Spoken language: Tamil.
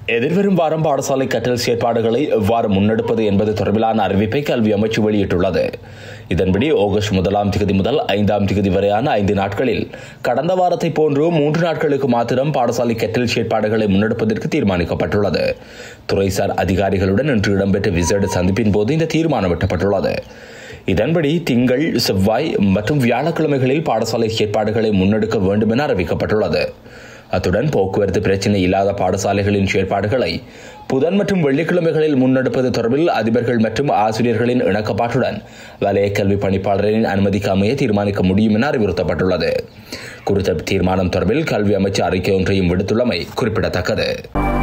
எதிர்வரும் வாரம் பாடசாலை கற்றல் செயற்பாடுகளை எவ்வாறு முன்னெடுப்பது என்பது தொடர்பிலான அறிவிப்பை கல்வி அமைச்சு வெளியிட்டுள்ளது இதன்படி ஆகஸ்ட் முதலாம் திகதி முதல் ஐந்தாம் திகதி வரையான ஐந்து நாட்களில் கடந்த வாரத்தை போன்று மூன்று நாட்களுக்கு மாத்திரம் பாடசாலை கற்றல் செயற்பாடுகளை முன்னெடுப்பதற்கு தீர்மானிக்கப்பட்டுள்ளது துறைசார் அதிகாரிகளுடன் இன்று இடம்பெற்ற விசேட சந்திப்பின் போது இந்த தீர்மானம் எட்டப்பட்டுள்ளது இதன்படி திங்கள் செவ்வாய் மற்றும் வியாழக்கிழமைகளில் பாடசாலை செயற்பாடுகளை முன்னெடுக்க வேண்டும் என அறிவிக்கப்பட்டுள்ளது அத்துடன் போக்குவரத்து பிரச்சினை இல்லாத பாடசாலைகளின் செயற்பாடுகளை புதன் மற்றும் வெள்ளிக்கிழமைகளில் முன்னெடுப்பது தொடர்பில் அதிபர்கள் மற்றும் ஆசிரியர்களின் இணக்கப்பாட்டுடன் வலய கல்வி பணிப்பாளரின் அனுமதிக்கு அமைய தீர்மானிக்க முடியும் என அறிவுறுத்தப்பட்டுள்ளது குறித்த தீர்மானம் தொடர்பில் கல்வி அமைச்சு அறிக்கை ஒன்றையும் விடுத்துள்ளமை குறிப்பிடத்தக்கது